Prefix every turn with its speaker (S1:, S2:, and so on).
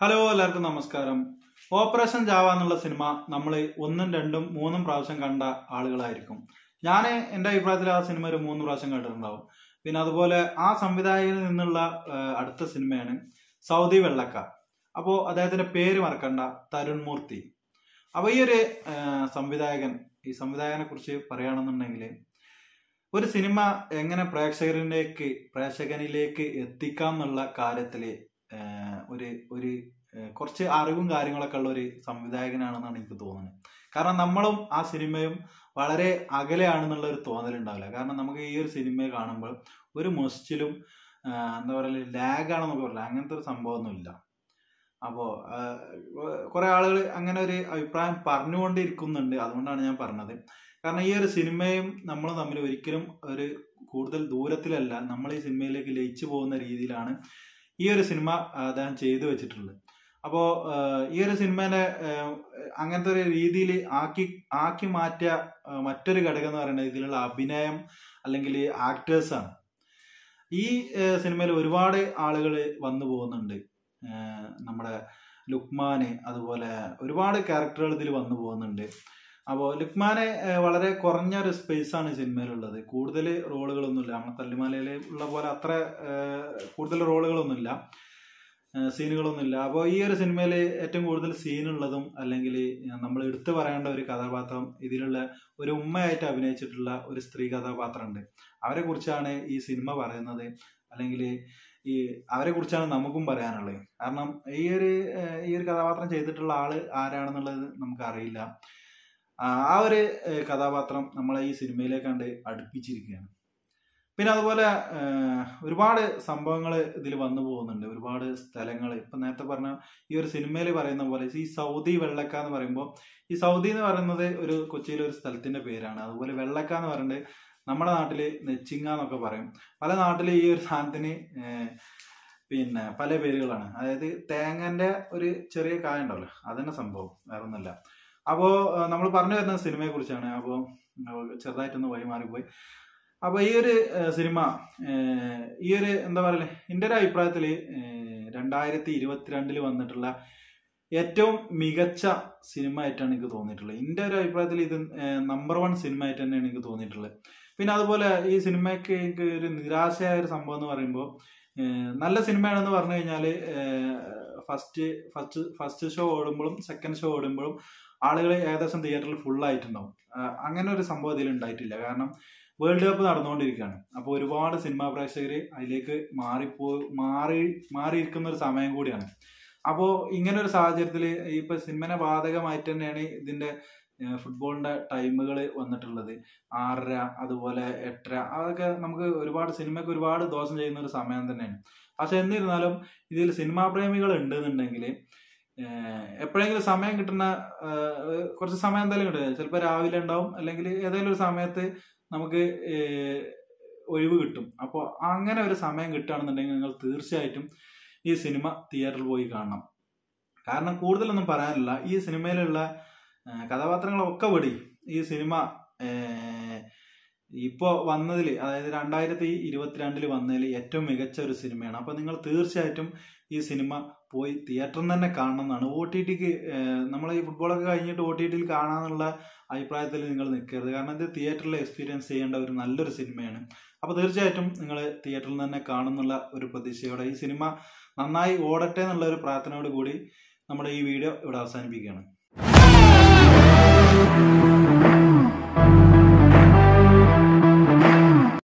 S1: hello എല്ലാവർക്കും നമസ്കാരം operation Java എന്നുള്ള സിനിമ നമ്മൾ ഒന്നും രണ്ടും മൂന്നും പ്രാവശ്യം കണ്ട ആളുകളായിരിക്കും ഞാൻ എൻ്റെ അഭിപ്രായത്തിൽ ആ സിനിമ ഒരു മൂന്ന് പ്രാവശ്യം കണ്ടിട്ടുണ്ടാവും പിന്നെ അതുപോലെ ആ സംവിധായകനിൽ നിന്നുള്ള ആ, അടുത്ത സിനിമയാണ് സൗദി വെള്ളക്ക അപ്പോൾ അദ്ദേഹത്തിന്റെ പേര് മറക്കണ്ട തരുൺ മൂർത്തി അപ്പോൾ ഈ ഒരു ആ, സംവിധായകൻ ഈ സംവിധായകനെ കുറിച്ച് പറയുകയാണെന്നുണ്ടെങ്കിൽ ഒരു സിനിമ എങ്ങനെ പ്രേക്ഷകരിലേക്ക് പ്രേക്ഷകനിലേക്ക് എത്തിക്കാം എന്നുള്ള കാര്യത്തിൽ ഒരു ഒരു ഏഹ് കുറച്ച് അറിവും കാര്യങ്ങളൊക്കെ ഉള്ള ഒരു സംവിധായകനാണെന്നാണ് എനിക്ക് തോന്നുന്നത് കാരണം നമ്മളും ആ സിനിമയും വളരെ അകലെയാണെന്നുള്ള ഒരു തോന്നലുണ്ടാവില്ല കാരണം നമുക്ക് ഈ ഒരു സിനിമയെ കാണുമ്പോൾ ഒരു മൊസ്റ്റിലും എന്താ പറയുക ലാഗാണെന്നൊക്കെ പറയില്ല അങ്ങനത്തെ ഒരു സംഭവമൊന്നുമില്ല അപ്പോൾ കുറെ ആളുകൾ അങ്ങനെ ഒരു അഭിപ്രായം പറഞ്ഞുകൊണ്ടിരിക്കുന്നുണ്ട് അതുകൊണ്ടാണ് ഞാൻ പറഞ്ഞത് കാരണം ഈ ഒരു സിനിമയും നമ്മളും തമ്മിൽ ഒരിക്കലും ഒരു കൂടുതൽ ദൂരത്തിലല്ല നമ്മൾ ഈ സിനിമയിലേക്ക് ലയിച്ചു പോകുന്ന രീതിയിലാണ് ഈ ഒരു സിനിമ ആ, അദ്ദേഹം ചെയ്തു വെച്ചിട്ടുള്ളത് അപ്പോൾ ഈ ഒരു സിനിമേനെ ആ, അങ്ങനത്തെ ഒരു രീതിയിൽ ആക്കി ആക്കി മാറ്റിയ ആ, മറ്റൊരു ഘടകം എന്ന് പറയുന്നത് ഇതിലുള്ള അഭിനയം അല്ലെങ്കിൽ ആക്ടേഴ്സാണ് ഈ സിനിമയിൽ ഒരുപാട് ആളുകൾ വന്നു പോകുന്നുണ്ട് ആ, നമ്മുടെ ലുക്മാന് അതുപോലെ ഒരുപാട് ക്യാരക്ടറുകൾ ഇതിൽ വന്നു പോകുന്നുണ്ട് അപ്പോൾ ലുക്മാനെ ആ, വളരെ കുറഞ്ഞ ഒരു സ്പേസ് ആണ് സിനിമയിലുള്ളത് കൂടുതൽ റോളുകളൊന്നുമില്ല നമ്മുടെ തല്ലിമാലയിൽ ഉള്ള പോലെ അത്ര ആ, കൂടുതൽ റോളുകളൊന്നുമില്ല ആ, സീനുകളൊന്നുമില്ല അപ്പോൾ ഈ ഒരു സിനിമയിൽ ഏറ്റവും കൂടുതൽ സീനുള്ളതും അല്ലെങ്കിൽ നമ്മൾ എടുത്തു പറയേണ്ട ഒരു കഥാപാത്രം ഇതിലുള്ള ഒരു ഉമ്മയായിട്ട് അഭിനയിച്ചിട്ടുള്ള ഒരു സ്ത്രീ കഥാപാത്രമുണ്ട് അവരെ കുറിച്ചാണ് ഈ സിനിമ പറയുന്നത് അല്ലെങ്കിൽ ഈ അവരെ കുറിച്ചാണ് നമുക്കും പറയാനുള്ളത് കാരണം ഈ ഒരു ആ, ഈ ഒരു കഥാപാത്രം ചെയ്തിട്ടുള്ള ആള് ആരാണെന്നുള്ളത് നമുക്കറിയില്ല ആ ആ ഒരു ഏഹ്, കഥാപാത്രം നമ്മളെ ഈ സിനിമയിലേക്ക് കണ്ട് അടുപ്പിച്ചിരിക്കുകയാണ് പിന്നെ അതുപോലെ ഏഹ്, ഒരുപാട് സംഭവങ്ങൾ ഇതിൽ വന്നു പോകുന്നുണ്ട് ഒരുപാട് സ്ഥലങ്ങൾ ഇപ്പൊ നേരത്തെ പറഞ്ഞ ഈ ഒരു സിനിമയിൽ പറയുന്ന പോലെ ഈ സൗദി വെള്ളക്ക എന്ന് പറയുമ്പോൾ ഈ സൗദി എന്ന് പറയുന്നത് ഒരു കൊച്ചിയിലെ ഒരു സ്ഥലത്തിന്റെ പേരാണ് അതുപോലെ വെള്ളക്ക എന്ന് പറയുന്നത് നമ്മുടെ നാട്ടില് നെച്ചിങ്ങ എന്നൊക്കെ പറയും പല നാട്ടില് ഈ ഒരു സാധനത്തിന് ഏഹ്, പിന്നെ പല പേരുകളാണ് അതായത് തേങ്ങന്റെ ഒരു ചെറിയ കായ ഉണ്ടല്ലോ അതന്നെ സംഭവം വേറെ ഒന്നല്ല അപ്പോ നമ്മൾ പറഞ്ഞു വരുന്ന സിനിമയെ കുറിച്ചാണ് അപ്പോൾ ചെറുതായിട്ടൊന്ന് വഴിമാറിപ്പോയി അപ്പൊ ഈ ഒരു ഏഹ്, സിനിമ ഏഹ്, ഈ ഒരു എന്താ പറയല്ലേ എൻ്റെ ഒരു അഭിപ്രായത്തിൽ രണ്ടായിരത്തി ഇരുപത്തിരണ്ടില് വന്നിട്ടുള്ള ഏറ്റവും മികച്ച സിനിമ ആയിട്ടാണ് എനിക്ക് തോന്നിയിട്ടുള്ളത് എൻ്റെ ഒരു അഭിപ്രായത്തിൽ ഇത് നമ്പർ വൺ സിനിമ ആയിട്ട് തന്നെയാണ് എനിക്ക് തോന്നിയിട്ടുള്ളത് പിന്നെ അതുപോലെ ഈ സിനിമയ്ക്ക് എനിക്ക് ഒരു നിരാശയായ ഒരു സംഭവം എന്ന് പറയുമ്പോൾ ഏഹ്, നല്ല സിനിമയാണെന്ന് പറഞ്ഞു കഴിഞ്ഞാൽ ഫസ്റ്റ് ഫസ്റ്റ് ഫസ്റ്റ് ഷോ ഓടുമ്പോഴും സെക്കൻഡ് ഷോ ഓടുമ്പോഴും ആളുകൾ ഏകദേശം തിയേറ്ററിൽ ഫുൾ ആയിട്ടുണ്ടാവും ആഹ് അങ്ങനെ ഒരു സംഭവം ഇതിൽ ഉണ്ടായിട്ടില്ല കാരണം വേൾഡ് കപ്പ് നടന്നുകൊണ്ടിരിക്കുകയാണ് അപ്പോൾ ഒരുപാട് സിനിമാ പ്രേക്ഷകർ അതിലേക്ക് മാറിപ്പോ മാറി മാറിയിരിക്കുന്ന ഒരു സമയം കൂടിയാണ് അപ്പോൾ ഇങ്ങനെ ഒരു സാഹചര്യത്തിൽ ഇപ്പൊ സിനിമനെ ബാധകമായിട്ട് തന്നെയാണ് ഇതിന്റെ ഏഹ്, ഫുട്ബോളിന്റെ ടൈമുകൾ വന്നിട്ടുള്ളത് ആറര അതുപോലെ എട്ടര അതൊക്കെ നമുക്ക് ഒരുപാട് സിനിമയ്ക്ക് ഒരുപാട് ദോഷം ചെയ്യുന്ന ഒരു സമയം തന്നെയാണ് പക്ഷെ എന്നിരുന്നാലും ഇതിൽ സിനിമാ പ്രേമികൾ ഉണ്ടെന്നുണ്ടെങ്കിൽ എപ്പോഴെങ്കിലും സമയം കിട്ടുന്ന ഏഹ്, കുറച്ച് സമയം എന്തായാലും കിട്ടും ചിലപ്പോൾ രാവിലെ ഉണ്ടാവും അല്ലെങ്കിൽ ഏതെങ്കിലും ഒരു സമയത്ത് നമുക്ക് ഏഹ്, ഒഴിവ് കിട്ടും അപ്പോൾ അങ്ങനെ ഒരു സമയം കിട്ടുകയാണെന്നുണ്ടെങ്കിൽ നിങ്ങൾ തീർച്ചയായിട്ടും ഈ സിനിമ തിയേറ്ററിൽ പോയി കാണണം കാരണം കൂടുതലൊന്നും പറയാനില്ല ഈ സിനിമയിലുള്ള ഏഹ്, കഥാപാത്രങ്ങളൊക്കെ വിടി ഈ സിനിമ ഏഹ്, ഇപ്പോ വന്നതിൽ അതായത് രണ്ടായിരത്തി ഇരുപത്തിരണ്ടില് വന്നതിൽ ഏറ്റവും മികച്ച ഒരു സിനിമയാണ് അപ്പൊ നിങ്ങൾ തീർച്ചയായിട്ടും ഈ സിനിമ പോയി തിയേറ്ററിൽ തന്നെ കാണണം എന്നാണ് ഒ ടി ടിക്ക് നമ്മൾ ഈ ഫുട്ബോളൊക്കെ കഴിഞ്ഞിട്ട് ഒ ടി ടിയിൽ കാണാന്നുള്ള അഭിപ്രായത്തിൽ നിങ്ങൾ നിൽക്കരുത് കാരണം ഇത് തിയേറ്ററിൽ എക്സ്പീരിയൻസ് ചെയ്യേണ്ട ഒരു നല്ലൊരു സിനിമയാണ് അപ്പോൾ തീർച്ചയായിട്ടും നിങ്ങൾ തിയേറ്ററിൽ തന്നെ കാണുന്നുള്ള ഒരു പ്രതീക്ഷയോടെ ഈ സിനിമ നന്നായി ഓടട്ടെ എന്നുള്ള ഒരു പ്രാർത്ഥനയോട് കൂടി നമ്മുടെ ഈ വീഡിയോ ഇവിടെ അവസാനിപ്പിക്കുകയാണ്